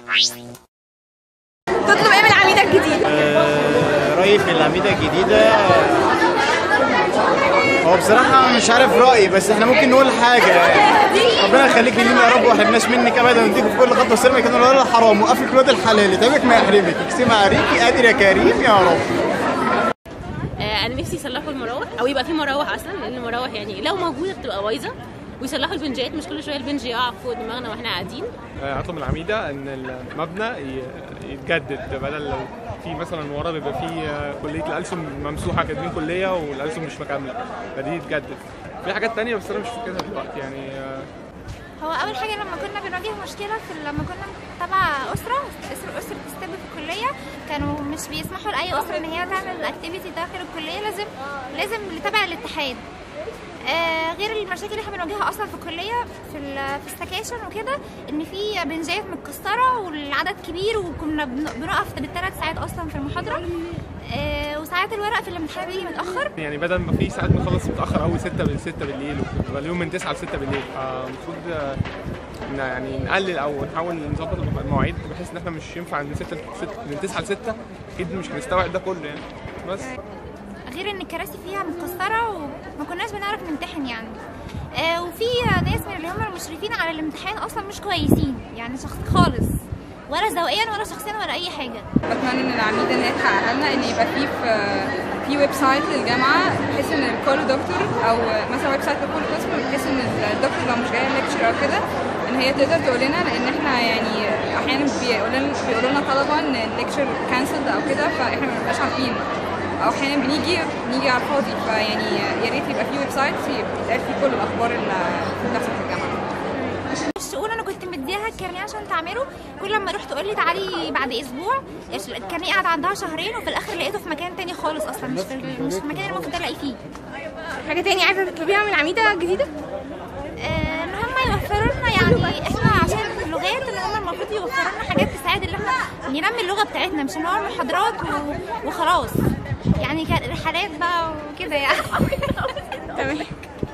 تطلب ايه من العميده الجديده آه، رأيي في العميدة الجديدة هو بصراحة مش عارف رأيي بس احنا ممكن نقول حاجة ربنا يخليك لينا يا رب واحنا بناش منك ابدا ونديك في كل خطوة سلمى كده ولا حرام وقفلك الواد الحلال يتعبك ما يحرمك يكسم عليكي قادر يا كريم يا رب آه، انا نفسي يصلحوا المراوح او يبقى في مراوح اصلا لان المراوح يعني لو موجوده بتبقى بايظه ويصلحوا البنجات مش كل شويه البنج يقع فوق دماغنا واحنا قاعدين اطلب من العميده ان المبنى ي- يتجدد بدل لو في مثلا ورا بيبقى في كليه الألسن ممسوحه كاتبين كليه والألسن مش مكمله فدي يتجدد في حاجات تانية بس انا مش فاكرها دلوقتي يعني آه، هو اول حاجه لما كنا بنواجه مشكله في لما كنا تبع اسره اسره اسره ستيب في الكليه كانوا مش بيسمحوا لاي اسره ان هي تعمل اكتيفيتي داخل الكليه لازم لازم اللي تبع الاتحاد آه غير المشاكل اللي احنا بنواجهها اصلا في الكليه في ال- في السكاشن وكده ان في بنجات متكسره والعدد كبير وكنا بن- بنقف بالثلاث ساعات اصلا في المحاضره آه وساعات الورق في الامتحان بيجي متاخر يعني بدل ما في ساعات بنخلص متاخر قوي 6 ل 6 بالليل وبيبقى اليوم من 9 ل 6 بالليل فالمفروض آه، إن يعني نقلل او نحاول نظبط المواعيد بحيث ان احنا مش ينفع من 6 ل 6 من 9 ل 6 اكيد مش هنستوعب ده كله يعني بس غير ان الكراسي فيها متكسره وما كناش بنعرف نمتحن يعني آه وفي ناس من اللي هم المشرفين على الامتحان اصلا مش كويسين يعني شخص خالص ولا ذوقيا ولا شخصيا ولا اي حاجه بتمنى ان العميده ان هي تحققها لنا ان يبقى في في في ويب سايت للجامعه بحيث ان كل دكتور او مثلا ويب سايت لكل قسم بحيث ان الدكتور لو مش جاي ليكتشر او كده ان هي تقدر تقول لنا لان احنا يعني احيانا بيقولوا لنا بيقولوا لنا طلبه ان الليكتشر كانسلد او كده فاحنا ما بنبقاش عارفين او احيانا بنيجي بنيجي على الفاضي فيعني يا ريت يبقى في ويب سايت يتقال فيه كل الاخبار اللي بتحصل في الجامعه مش تقول انا كنت مديها الكارنيه عشان تعمله كل لما اروح تقول لي تعالي بعد اسبوع الكارنيه قعد عندها شهرين وفي الاخر لقيته في مكان تاني خالص اصلا مش في مش في المكان اللي ممكن تلاقي فيه حاجه تاني عايزه تطلبيها من العميده الجديده آه، ان هم يوفروا لنا يعني احنا عشان اللغات ان هم المفروض يوفروا لنا حاجات تساعد ان احنا ننمي اللغه بتاعتنا مش ان هو محاضرات و- وخلاص يعني كان رحلات بقى وكده يعني تمام